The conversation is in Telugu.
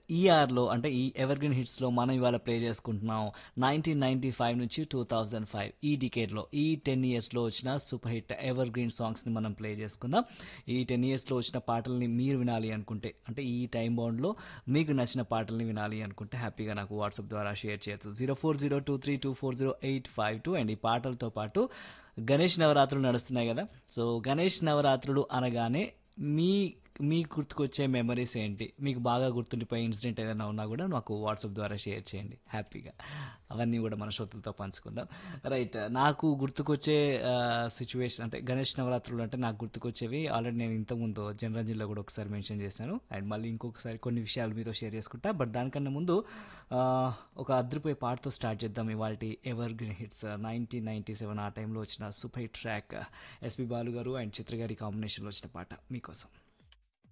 ఈఆర్లో అంటే ఈ ఎవర్ గ్రీన్ హిట్స్లో మనం ఇవాళ ప్లే చేసుకుంటున్నాం నైన్టీన్ నైన్టీ ఫైవ్ నుంచి టూ థౌజండ్ ఫైవ్ ఈ డికేడ్లో ఈ టెన్ ఇయర్స్లో వచ్చిన సూపర్ హిట్ ఎవర్ గ్రీన్ సాంగ్స్ని మనం ప్లే చేసుకుందాం ఈ టెన్ ఇయర్స్లో వచ్చిన పాటల్ని మీరు వినాలి అనుకుంటే అంటే ఈ టైం బౌండ్లో మీకు నచ్చిన పాటల్ని వినాలి అనుకుంటే హ్యాపీగా నాకు వాట్సాప్ ద్వారా షేర్ చేయొచ్చు zero four zero two three two four zero eight five two and ఈ పాటలతో పాటు గణేష్ నవరాత్రులు నడుస్తున్నాయి కదా సో గణేష్ నవరాత్రులు అనగానే మీ మీ గుర్తుకొచ్చే మెమరీస్ ఏంటి మీకు బాగా గుర్తుండిపోయే ఇన్సిడెంట్ ఏదైనా ఉన్నా కూడా నాకు వాట్సాప్ ద్వారా షేర్ చేయండి హ్యాపీగా అవన్నీ కూడా మన శ్రోతలతో పంచుకుందాం రైట్ నాకు గుర్తుకొచ్చే సిచ్యువేషన్ అంటే గణేష్ నవరాత్రులు అంటే నాకు గుర్తుకొచ్చేవి ఆల్రెడీ నేను ఇంతకుముందు జనరంజన్లో కూడా ఒకసారి మెన్షన్ చేశాను అండ్ మళ్ళీ ఇంకొకసారి కొన్ని విషయాలు మీతో షేర్ చేసుకుంటా బట్ దానికన్నా ముందు ఆ, ఒక అద్రిపోయే పాటతో స్టార్ట్ చేద్దాం ఇవాళ evergreen hits nineteen ninety seven ఆ టైంలో వచ్చిన super hit track SP Balu గారు అండ్ చిత్ర గారి కాంబినేషన్లో వచ్చిన పాట మీకోసం